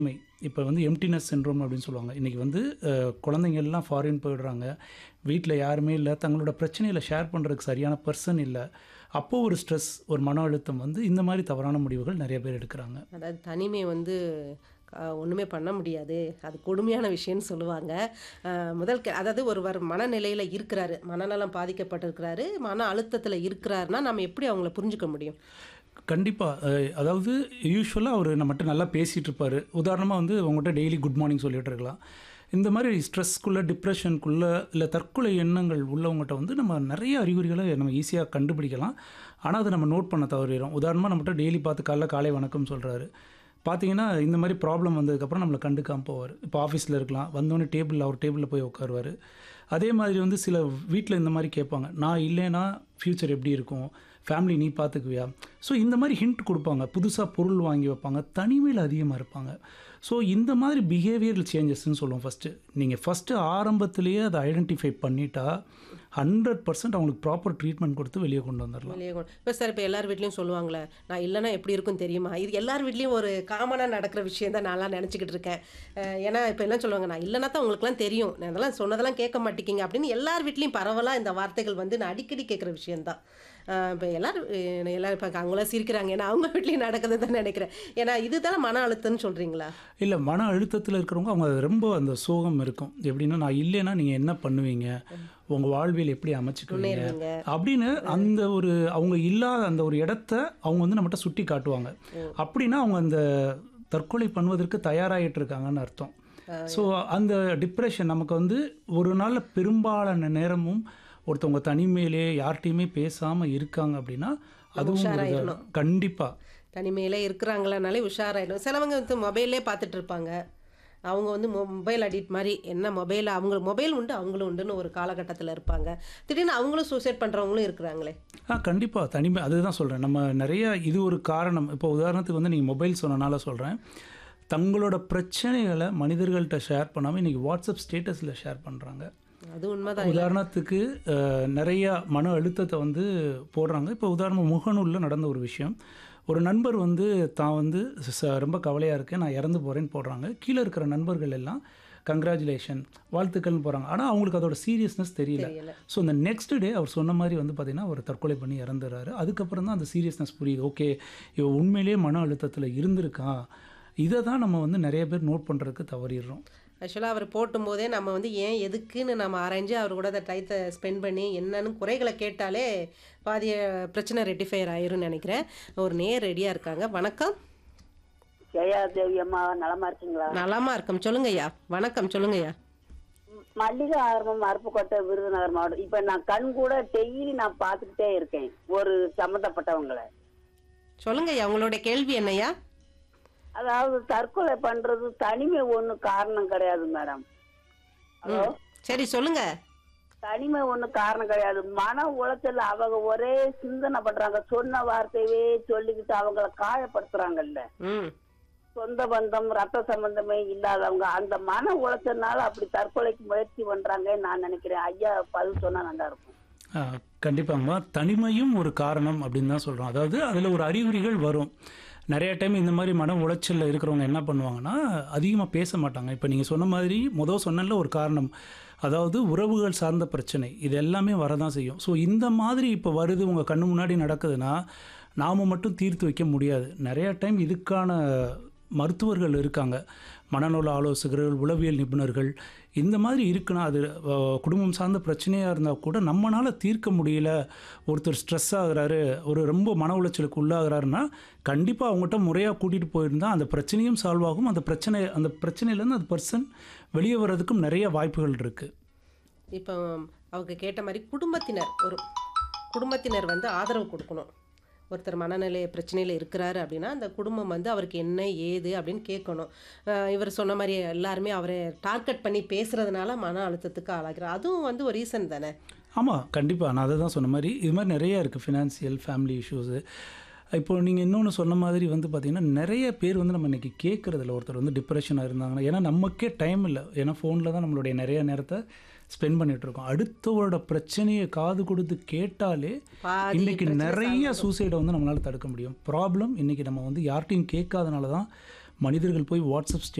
இப்போ வந்து emptiness syndrome அப்படின்னு சொல்லுவாங்க இன்றைக்கி வந்து அஹ், குழந்தைங்க எல்லாம் ஃபாரின் போயிடுறாங்க வீட்டில் யாருமே இல்லை தங்களோட பிரச்சனையில் ஷேர் பண்ணுறதுக்கு சரியான பர்சன் இல்லை அப்போது ஒரு ஸ்ட்ரெஸ் ஒரு மன அழுத்தம் வந்து இந்த மாதிரி தவறான முடிவுகள் நிறைய பேர் எடுக்கிறாங்க அதாவது தனிமை வந்து அஹ், ஒண்ணுமே பண்ண முடியாது அது கொடுமையான விஷயம்னு சொல்லுவாங்க அஹ், முதல் கே- அதாவது ஒருவர் மனநிலையில் இருக்கிறாரு மனநலம் பாதிக்கப்பட்டிருக்கிறாரு மன அழுத்தத்தில் இருக்கிறாருன்னா நம்ம எப்படி அவங்கள புரிஞ்சுக்க முடியும் கண்டிப்பாக அதாவது யூஸ்வலாக அவர் நம்மகிட்ட நல்லா பேசிகிட்டு இருப்பார் உதாரணமாக வந்து உங்கள்கிட்ட டெய்லி குட் மார்னிங் சொல்லிட்டு இருக்கலாம் இந்த மாதிரி ஸ்ட்ரெஸ்க்குள்ளே டிப்ரெஷனுக்குள்ளே இல்லை தற்கொலை எண்ணங்கள் உள்ளவங்ககிட்ட வந்து நம்ம நிறைய அறிகுறிகளை நம்ம ஈஸியாக கண்டுபிடிக்கலாம் ஆனால் அதை நம்ம நோட் பண்ண தவறிடும் உதாரணமாக நம்மகிட்ட டெய்லி பார்த்து காலைல காலை வணக்கம் சொல்கிறாரு பார்த்தீங்கன்னா இந்த மாதிரி ப்ராப்ளம் வந்ததுக்கப்புறம் நம்மளை கண்டுக்காம போவார் இப்போ ஆஃபீஸில் இருக்கலாம் வந்தோடனே டேபிளில் அவர் டேபிளில் போய் உட்காருவார் அதே மாதிரி வந்து சில வீட்டில் இந்த மாதிரி கேட்பாங்க நான் இல்லைன்னா ஃப்யூச்சர் எப்படி இருக்கும் ஃபேமிலி நீ பார்த்துக்குவியா ஸோ இந்த மாதிரி ஹிண்ட் கொடுப்பாங்க புதுசாக பொருள் வாங்கி வைப்பாங்க தனிமையில் அதிகமாக இருப்பாங்க ஸோ இந்த மாதிரி பிஹேவியரல் சேஞ்சஸ்ன்னு சொல்லுவோம் ஃபஸ்ட்டு நீங்கள் ஃபஸ்ட்டு ஆரம்பத்திலேயே அதை ஐடென்டிஃபை பண்ணிட்டா ஹண்ட்ரட் பர்சன்ட் அவங்களுக்கு ப்ராப்பர் ட்ரீட்மெண்ட் கொடுத்து வெளியே கொண்டு வந்துடலாம் வெளியே கொண்டு இப்போ சார் இப்போ எல்லார் வீட்லேயும் சொல்லுவாங்களே நான் இல்லைன்னா எப்படி இருக்கும் தெரியுமா இது எல்லார் வீட்லேயும் ஒரு காமனாக நடக்கிற விஷயம் தான் நான்லாம் நினச்சிக்கிட்டு இருக்கேன் அஹ் ஏன்னா இப்போ எல்லாம் சொல்லுவாங்க நான் இல்லைன்னா தான் உங்களுக்குலாம் தெரியும் நான் அதெல்லாம் சொன்னதெல்லாம் கேட்க மாட்டேங்கிங்க அப்படின்னு எல்லார் வீட்லேயும் பரவலாக இந்த வார்த்தைகள் வந்து நான் அடிக்கடி கேட்குற விஷயம்தான் இப்போ எல்லாரும் அஹ் எல்லாரும் இப்போ அவங்களாம் சிரிக்கிறாங்க ஏன்னா அவங்க வீட்லேயும் நடக்குது தான் நினைக்கிறேன் ஏன்னா இதுதானே மன அழுத்தம்னு சொல்கிறீங்களா இல்லை மன அழுத்தத்தில் இருக்கிறவங்க அவங்க ரொம்ப அந்த சோகம் இருக்கும் எப்படின்னா நான் இல்லைன்னா நீங்கள் என்ன பண்ணுவீங்க உங்கள் வாழ்வியல் எப்படி அமைச்சுக்குவீங்க முன்னேறுவீங்க அப்படின்னு அந்த ஒரு அவங்க இல்லாத அந்த ஒரு இடத்த அவங்க வந்து நம்மகிட்ட சுட்டி காட்டுவாங்க அப்படின்னா அவங்க அந்த தற்கொலை பண்ணுவதற்கு தயாராகிட்டு இருக்காங்கன்னு அர்த்தம் ஸோ அந்த டிப்ரெஷன் நமக்கு வந்து ஒரு நாளில் பெரும்பாலான நேரமும் ஒருத்தவங்க தனிமையிலே யார்கிட்டையுமே பேசாமல் இருக்காங்க அப்படின்னா அதுவும் ஒரு கண்டிப்பாக தனிமையில இருக்கிறாங்களானாலே உஷாராயிடும் சிலவங்க வந்து மொபைல்லே பார்த்துட்டு இருப்பாங்க அவங்க வந்து மொபைல் அடிக்ட் மாதிரி என்ன மொபைல் அவங்க மொபைல் உண்டு அவங்களும் உண்டுன்னு ஒரு காலகட்டத்தில் இருப்பாங்க திடீர்னு அவங்களும் சூசைட் பண்ணுறவங்களும் இருக்கிறாங்களே ஆ கண்டிப்பாக தனிமை அதுதான் சொல்கிறேன் நம்ம நிறைய இது ஒரு காரணம் இப்போ உதாரணத்துக்கு வந்து நீங்கள் மொபைல் சொன்னனால சொல்கிறேன் தங்களோட பிரச்சனைகளை மனிதர்கள்ட்ட ஷேர் பண்ணாமல் இன்றைக்கி வாட்ஸ்அப் ஸ்டேட்டஸில் ஷேர் பண்ணுறாங்க அது உண்மைதான் உதாரணத்துக்கு அஹ், நிறைய மன அழுத்தத்தை வந்து போடுறாங்க இப்போ உதாரணம் முகநூலில் நடந்த ஒரு விஷயம் ஒரு நண்பர் வந்து தான் வந்து ச- ரொம்ப கவலையாக இருக்கேன் நான் இறந்து போகிறேன்னு போடுறாங்க கீழே இருக்கிற நண்பர்கள் எல்லாம் கங்க்ராச்சுலேஷன் வாழ்த்துக்கள்னு போகிறாங்க ஆனால் அவங்களுக்கு அதோட சீரியஸ்னஸ் தெரியல தெரியல ஸோ இந்த நெக்ஸ்ட் டே அவர் சொன்ன மாதிரி வந்து பார்த்திங்கன்னா அவர் தற்கொலை பண்ணி இறந்துறாரு அதுக்கப்புறம் தான் அந்த சீரியஸ்னஸ் புரியுது ஓகே இவ உண்மையிலேயே மன அழுத்தத்தில் இருந்திருக்கான் இதை தான் நம்ம வந்து நிறைய பேர் நோட் பண்ணுறதுக்கு தவறிடுறோம் ஆக்சுவலாக அவர் போட்டும் போதே நம்ம வந்து ஏன் எதுக்குன்னு நம்ம ஆராய்ஞ்சு அவர் கூட அந்த டயத்தை ஸ்பெண்ட் பண்ணி என்னன்னு குறைகளை கேட்டாலே பாதிய பிரச்சனை ரெட்டிஃபையர் ஆயிரும்னு நினைக்கிறேன் ஒரு நேர் ரெடியாக இருக்காங்க வணக்கம் ஜெயா தேவி அம்மா நலமா இருக்கீங்களா நலமா இருக்கும் சொல்லுங்கய்யா வணக்கம் சொல்லுங்கய்யா மல்லிகை ஆரம்பம் அருப்புக்கோட்டை விருதுநகர் மாவட்டம் இப்ப நான் கண் கூட டெய்லி நான் பார்த்துக்கிட்டே இருக்கேன் ஒரு சம்மந்தப்பட்டவங்களை சொல்லுங்கய்யா உங்களுடைய கேள்வி என்னய்யா அதாவது தற்கொலை பண்றது தனிமை ஒண்ணு காரணம் கிடையாது மேடம் ஹலோ சரி சொல்லுங்க தனிமை ஒண்ணு காரணம் கிடையாது மன உளைச்சல் அவங்க ஒரே சிந்தனை பண்றாங்க சொன்ன வார்த்தையவே சொல்லிக்கிட்டு அவங்கள காயப்படுத்துறாங்கல்ல ம் சொந்த பந்தம் ரத்த சம்பந்தமே இல்லாதவங்க அந்த மன உளைச்சல்னால அப்படி தற்கொலைக்கு முயற்சி பண்றாங்கன்னு நான் நினைக்கிறேன் ஐயா பதில் சொன்னா நல்லா இருக்கும் கண்டிப்பாங்கம்மா தனிமையும் ஒரு காரணம் அப்படின்னு தான் சொல்கிறோம் அதாவது அதில் ஒரு அறிகுறிகள் வரும் நிறைய டைம் இந்த மாதிரி மன உளைச்சலில் இருக்கிறவங்க என்ன பண்ணுவாங்கன்னா அதிகமாக பேச மாட்டாங்க இப்போ நீங்கள் சொன்ன மாதிரி மொதல் சொன்னல ஒரு காரணம் அதாவது உறவுகள் சார்ந்த பிரச்சனை இது எல்லாமே வரதான் செய்யும் ஸோ இந்த மாதிரி இப்போ வருது உங்கள் கண்ணு முன்னாடி நடக்குதுன்னா நாம் மட்டும் தீர்த்து வைக்க முடியாது நிறைய டைம் இதுக்கான மருத்துவர்கள் இருக்காங்க மனநல ஆலோசகர்கள் உளவியல் நிபுணர்கள் இந்த மாதிரி இருக்குன்னா அது அஹ், குடும்பம் சார்ந்த பிரச்சனையாக இருந்தால் கூட நம்மளால் தீர்க்க முடியல ஒருத்தர் ஸ்ட்ரெஸ் ஆகுறாரு ஒரு ரொம்ப மன உளைச்சலுக்கு உள்ளாகிறாருன்னா கண்டிப்பாக அவங்ககிட்ட முறையாக கூட்டிகிட்டு போயிருந்தால் அந்த பிரச்சனையும் சால்வ் ஆகும் அந்த பிரச்சனை அந்த பிரச்சனையிலேருந்து அந்த பர்சன் வெளியே வர்றதுக்கும் நிறைய வாய்ப்புகள் இருக்குது இப்போ அவங்க கேட்ட மாதிரி குடும்பத்தினர் ஒரு குடும்பத்தினர் வந்து ஆதரவு கொடுக்கணும் ஒருத்தர் மனநிலை பிரச்சனையில் இருக்கிறாரு அப்படின்னா அந்த குடும்பம் வந்து அவருக்கு என்ன ஏது அப்படின்னு கேட்கணும் அஹ் இவர் சொன்ன மாதிரி எல்லாருமே அவரை டார்கெட் பண்ணி பேசுறதுனால மன அழுத்தத்துக்கு ஆளாகிறார் அதுவும் வந்து ஒரு ரீசன் தானே ஆமாம் கண்டிப்பாக நான் அதை தான் சொன்ன மாதிரி இது மாதிரி நிறைய இருக்குது ஃபினான்சியல் ஃபேமிலி இஷ்யூஸு இப்போ நீங்கள் இன்னொன்று சொன்ன மாதிரி வந்து பார்த்திங்கன்னா நிறைய பேர் வந்து நம்ம இன்றைக்கி கேட்குறதில்ல ஒருத்தர் வந்து டிப்ரெஷனாக இருந்தாங்கன்னா ஏன்னா நமக்கே டைம் இல்லை ஏன்னா ஃபோனில் தான் நம்மளுடைய நிறைய நேரத்தை ஸ்பெண்ட் பண்ணிகிட்ருக்கோம் அடுத்தவரோட பிரச்சனையை காது கொடுத்து கேட்டாலே பாதி இன்றைக்கி பிரச்சனை நிறைய சூசைடை வந்து நம்மளால் தடுக்க முடியும் ப்ராப்ளம் இன்றைக்கி நம்ம வந்து யார்ட்டையும் கேட்காதனால தான் மனிதர்கள் போய் வாட்ஸ்அப்